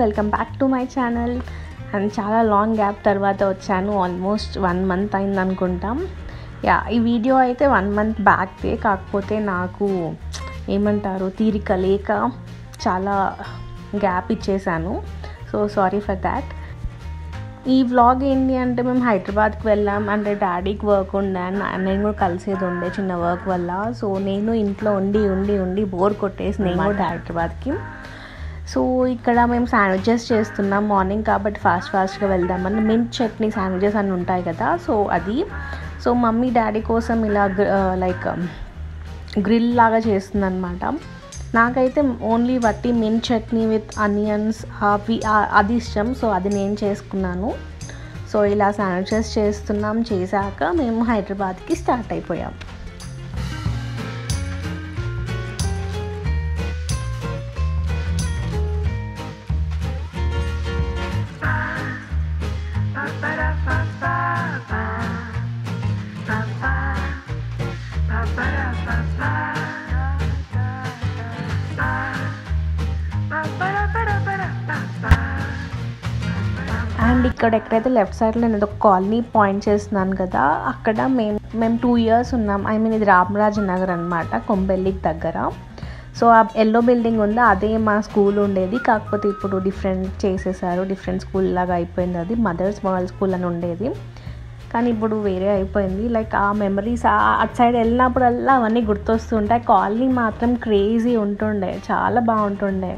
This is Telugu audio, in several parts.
welcome back to my channel and చాలా లాంగ్ గ్యాప్ తర్వాత వచ్చాను ఆల్మోస్ట్ వన్ మంత్ అయింది అనుకుంటాం యా ఈ వీడియో అయితే వన్ మంత్ బ్యాక్దే కాకపోతే నాకు ఏమంటారు తీరిక లేక చాలా గ్యాప్ ఇచ్చేసాను సో సారీ ఫర్ దాట్ ఈ వ్లాగ్ ఏంటి అంటే మేము హైదరాబాద్కి వెళ్ళాం అంటే డాడీకి వర్క్ ఉండే అండ్ నేను కూడా కలిసేది ఉండే చిన్న వర్క్ వల్ల సో నేను ఇంట్లో ఉండి ఉండి ఉండి బోర్ కొట్టేసి నేను కూడా హైదరాబాద్కి సో ఇక్కడ మేము శాండ్విచెస్ చేస్తున్నాం మార్నింగ్ కాబట్టి ఫాస్ట్ ఫాస్ట్గా వెళ్దామని మింట్ చట్నీ శాండ్విచెస్ అని ఉంటాయి కదా సో అది సో మమ్మీ డాడీ కోసం ఇలా లైక్ గ్రిల్ లాగా చేస్తుంది అనమాట నాకైతే ఓన్లీ వట్టి మింట్ చట్నీ విత్ అనియన్స్ అవి అది ఇష్టం సో అది నేను చేసుకున్నాను సో ఇలా శాండ్విచెస్ చేస్తున్నాం చేశాక మేము హైదరాబాద్కి స్టార్ట్ అయిపోయాం అండ్ ఇక్కడ ఎక్కడైతే లెఫ్ట్ సైడ్లో నేను ఒక కాలనీ పాయింట్ చేస్తున్నాను కదా అక్కడ మేము మేము టూ ఇయర్స్ ఉన్నాం ఐ మీన్ ఇది రామరాజ నగర్ అనమాట కొంబెల్లికి దగ్గర సో ఆ ఎల్లో బిల్డింగ్ ఉందా అదే మా స్కూల్ ఉండేది కాకపోతే ఇప్పుడు డిఫరెంట్ చేసేసారు డిఫరెంట్ స్కూల్ లాగా అయిపోయింది అది మదర్స్ మోడల్ స్కూల్ అని ఉండేది కానీ ఇప్పుడు వేరే అయిపోయింది లైక్ ఆ మెమరీస్ అటు సైడ్ వెళ్ళినప్పుడల్లా అవన్నీ గుర్తొస్తుంటాయి కాలనీ మాత్రం క్రేజీ ఉంటుండే చాలా బాగుంటుండే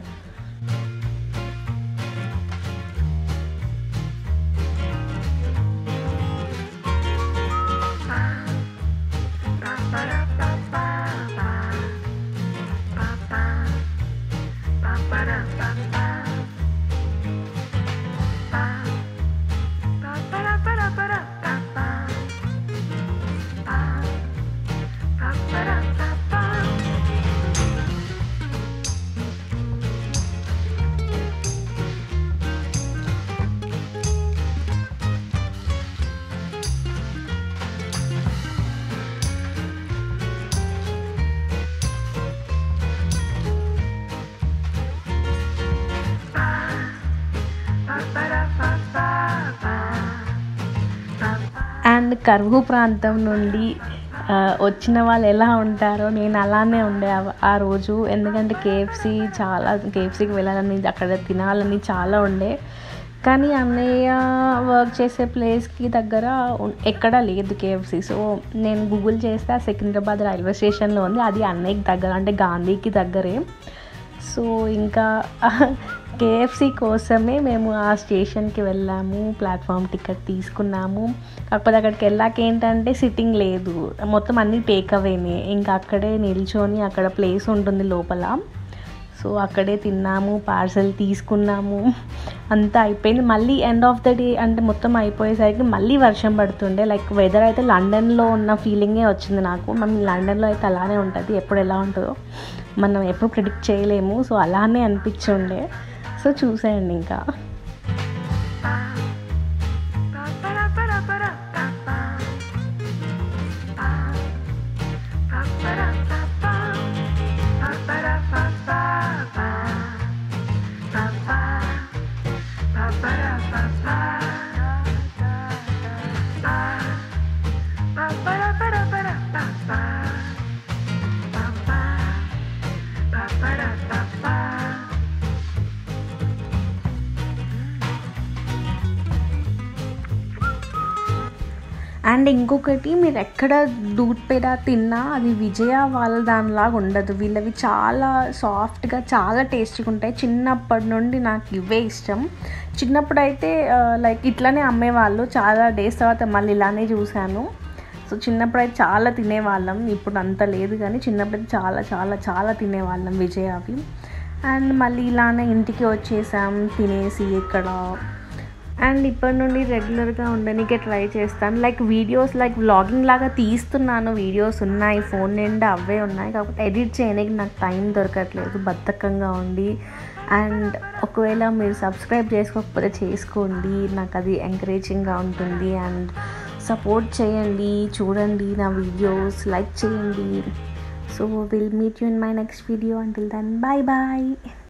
అండ్ కరువు ప్రాంతం నుండి వచ్చిన వాళ్ళు ఎలా ఉంటారో నేను అలానే ఉండే ఆ రోజు ఎందుకంటే కేఎఫ్సి చాలా కేఎఫ్సికి వెళ్ళాలని అక్కడ తినాలని చాలా ఉండే కానీ అన్నయ్య వర్క్ చేసే ప్లేస్కి దగ్గర ఎక్కడా లేదు కేఎఫ్సి సో నేను గూగుల్ చేస్తే ఆ సికింద్రాబాద్ రైల్వే స్టేషన్లో ఉంది అది అన్నయ్యకి దగ్గర అంటే గాంధీకి దగ్గరే సో ఇంకా కేఎఫ్సి కోసమే మేము ఆ స్టేషన్కి వెళ్ళాము ప్లాట్ఫామ్ టికెట్ తీసుకున్నాము కాకపోతే అక్కడికి వెళ్ళాక ఏంటంటే సిట్టింగ్ లేదు మొత్తం అన్నీ టేక్ అవేనే ఇంకా అక్కడే నిల్చొని అక్కడ ప్లేస్ ఉంటుంది లోపల సో అక్కడే తిన్నాము పార్సల్ తీసుకున్నాము అంతా అయిపోయింది మళ్ళీ ఎండ్ ఆఫ్ ద డే అంటే మొత్తం అయిపోయేసరికి మళ్ళీ వర్షం పడుతుండే లైక్ వెదర్ అయితే లండన్లో ఉన్న ఫీలింగే వచ్చింది నాకు మనం లండన్లో అయితే అలానే ఉంటుంది ఎప్పుడు ఎలా ఉంటుందో మనం ఎప్పుడు ప్రిడిక్ట్ చేయలేము సో అలానే అనిపించుండే సో చూసేయండి ఇంకా అండ్ ఇంకొకటి మీరు ఎక్కడ దూద్ పేడ తిన్నా అది విజయ వాళ్ళ దానిలాగా ఉండదు వీళ్ళవి చాలా సాఫ్ట్గా చాలా టేస్టీగా ఉంటాయి చిన్నప్పటి నుండి నాకు ఇవే ఇష్టం చిన్నప్పుడు అయితే లైక్ ఇట్లానే అమ్మేవాళ్ళు చాలా డేస్ తర్వాత మళ్ళీ ఇలానే చూశాను సో చిన్నప్పుడు అయితే చాలా తినేవాళ్ళం ఇప్పుడు అంత లేదు కానీ చిన్నప్పుడు అయితే చాలా చాలా చాలా తినేవాళ్ళం విజయ అవి అండ్ మళ్ళీ ఇలానే ఇంటికి వచ్చేసాం తినేసి ఇక్కడ అండ్ ఇప్పటి నుండి రెగ్యులర్గా ఉండడానికే ట్రై చేస్తాను లైక్ వీడియోస్ లైక్ వ్లాగింగ్ లాగా తీస్తున్నాను వీడియోస్ ఉన్నాయి ఫోన్ నిండా అవే ఉన్నాయి కాకపోతే ఎడిట్ చేయడానికి నాకు టైం దొరకట్లేదు బద్ధకంగా ఉండి అండ్ ఒకవేళ మీరు సబ్స్క్రైబ్ చేసుకోకపోతే చేసుకోండి నాకు అది ఎంకరేజింగ్గా ఉంటుంది అండ్ సపోర్ట్ చేయండి చూడండి నా వీడియోస్ లైక్ చేయండి so will meet you in my next video until then bye bye